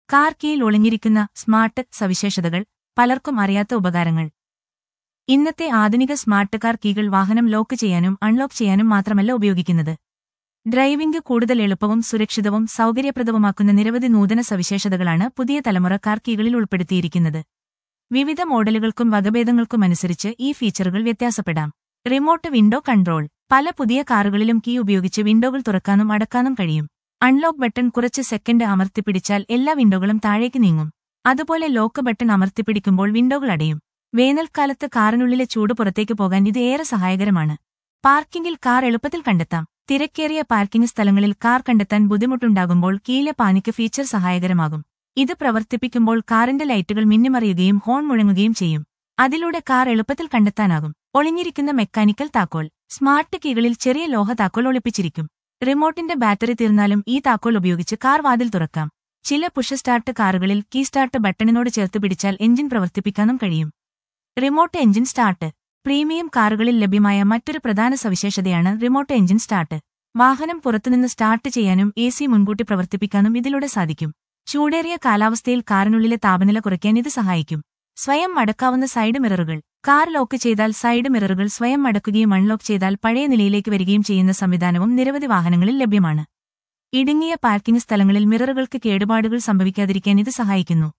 car കീയിൽ ഒളിഞ്ഞിരിക്കുന്ന smart സവിശേഷതകൾ പലർക്കും അറിയാത്ത ഉപകാരങ്ങൾ ഇന്നത്തെ ആധുനിക സ്മാർട്ട് കാർ കീകൾ വാഹനം ലോക്ക് ചെയ്യാനും അൺലോക്ക് ചെയ്യാനും മാത്രമല്ല ഉപയോഗിക്കുന്നത് ഡ്രൈവിംഗ് കൂടുതൽ എളുപ്പവും സുരക്ഷിതവും സൗകര്യപ്രദവുമാക്കുന്ന നിരവധി നൂതന സവിശേഷതകളാണ് പുതിയ തലമുറ കാർ കീകളിൽ ഉൾപ്പെടുത്തിയിരിക്കുന്നത് വിവിധ മോഡലുകൾക്കും വകഭേദങ്ങൾക്കുമനുസരിച്ച് ഈ ഫീച്ചറുകൾ വ്യത്യാസപ്പെടാം റിമോട്ട് വിൻഡോ കൺട്രോൾ പല പുതിയ കാറുകളിലും കീ ഉപയോഗിച്ച് വിൻഡോകൾ തുറക്കാനും അടക്കാനും കഴിയും അൺലോക്ക് ബട്ടൺ കുറച്ച് സെക്കൻഡ് അമർത്തിപ്പിടിച്ചാൽ എല്ലാ വിൻഡോകളും താഴേക്ക് നീങ്ങും അതുപോലെ ലോക്ക് ബട്ടൺ അമർത്തിപ്പിടിക്കുമ്പോൾ വിൻഡോകൾ അടയും വേനൽക്കാലത്ത് കാറിനുള്ളിലെ ചൂട് പുറത്തേക്ക് പോകാൻ ഇത് ഏറെ സഹായകരമാണ് പാർക്കിംഗിൽ കാർ എളുപ്പത്തിൽ കണ്ടെത്താം തിരക്കേറിയ പാർക്കിംഗ് സ്ഥലങ്ങളിൽ കാർ കണ്ടെത്താൻ ബുദ്ധിമുട്ടുണ്ടാകുമ്പോൾ കീയിലെ പാനിക്ക് ഫീച്ചർ സഹായകരമാകും ഇത് പ്രവർത്തിപ്പിക്കുമ്പോൾ കാറിന്റെ ലൈറ്റുകൾ മിന്നിമറിയുകയും ഹോൺ മുഴങ്ങുകയും ചെയ്യും അതിലൂടെ കാർ എളുപ്പത്തിൽ കണ്ടെത്താനാകും ഒളിഞ്ഞിരിക്കുന്ന മെക്കാനിക്കൽ താക്കോൽ സ്മാർട്ട് കീകളിൽ ചെറിയ ലോഹ താക്കോൽ ഒളിപ്പിച്ചിരിക്കും റിമോട്ടിന്റെ ബാറ്ററി തീർന്നാലും ഈ താക്കോൽ ഉപയോഗിച്ച് കാർ വാതിൽ തുറക്കാം ചില പുഷ് സ്റ്റാർട്ട് കാറുകളിൽ കീ സ്റ്റാർട്ട് ബട്ടണിനോട് ചേർത്ത് പിടിച്ചാൽ എഞ്ചിൻ പ്രവർത്തിപ്പിക്കാനും കഴിയും റിമോട്ട് എഞ്ചിൻ സ്റ്റാർട്ട് പ്രീമിയം കാറുകളിൽ ലഭ്യമായ മറ്റൊരു പ്രധാന സവിശേഷതയാണ് റിമോട്ട് എഞ്ചിൻ സ്റ്റാർട്ട് വാഹനം പുറത്തുനിന്ന് സ്റ്റാർട്ട് ചെയ്യാനും എ സി മുൻകൂട്ടി പ്രവർത്തിപ്പിക്കാനും ഇതിലൂടെ സാധിക്കും ചൂടേറിയ കാലാവസ്ഥയിൽ കാറിനുള്ളിലെ താപനില കുറയ്ക്കാൻ ഇത് സഹായിക്കും സ്വയം മടക്കാവുന്ന സൈഡ് മിററുകൾ കാർ ലോക്ക് ചെയ്താൽ സൈഡ് മിററുകൾ സ്വയം മടക്കുകയും അൺലോക്ക് ചെയ്താൽ പഴയ നിലയിലേക്ക് വരികയും ചെയ്യുന്ന സംവിധാനവും നിരവധി വാഹനങ്ങളിൽ ലഭ്യമാണ് ഇടുങ്ങിയ പാർക്കിംഗ് സ്ഥലങ്ങളിൽ മിററുകൾക്ക് കേടുപാടുകൾ സംഭവിക്കാതിരിക്കാൻ ഇത് സഹായിക്കുന്നു